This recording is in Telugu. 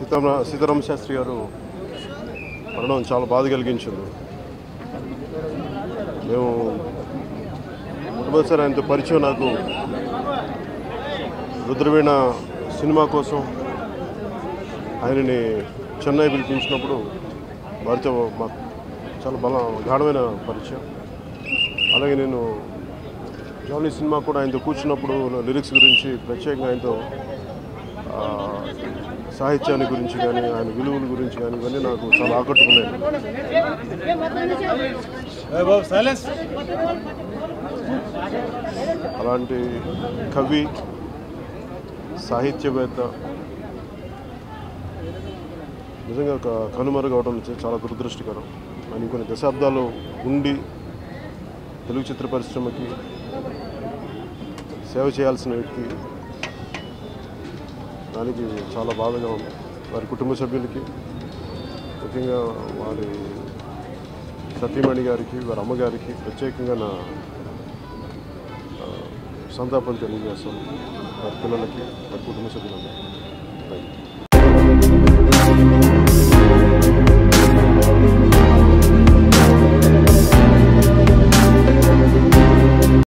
సీతారామ సీతారామ శాస్త్రి గారు మరణం చాలా బాధ కలిగించింది మేము మొట్టమొదటిసారి ఆయనతో పరిచయం నాకు రుద్రవీణ సినిమా కోసం ఆయనని చెన్నై పిలిపించినప్పుడు వారితో మాకు చాలా బల గాఢమైన పరిచయం అలాగే నేను జానీ సినిమా కూడా ఆయనతో కూర్చున్నప్పుడు లిరిక్స్ గురించి ప్రత్యేకంగా ఆయనతో ఆ, సాహిత్యాన్ని గురించి కానీ ఆయన విలువల గురించి కానీ ఇవన్నీ నాకు చాలా ఆకట్టుకున్నాయి అలాంటి కవి సాహిత్యవేత్త నిజంగా ఒక కనుమరుగవడం చ- చాలా దురదృష్టకరం ఆయన కొన్ని దశాబ్దాలు ఉండి తెలుగు చిత్ర పరిశ్రమకి సేవ చేయాల్సిన వ్యక్తి దానికి చాలా బాధగా ఉంది వారి కుటుంబ సభ్యులకి ముఖ్యంగా వారి సతీమణి గారికి వారి అమ్మగారికి ప్రత్యేకంగా నా ఆ, సంతాపం తెలియజేస్తాను వారి పిల్లలకి వారి కుటుంబ సభ్యులందరికీ థ్యాంక్ యూ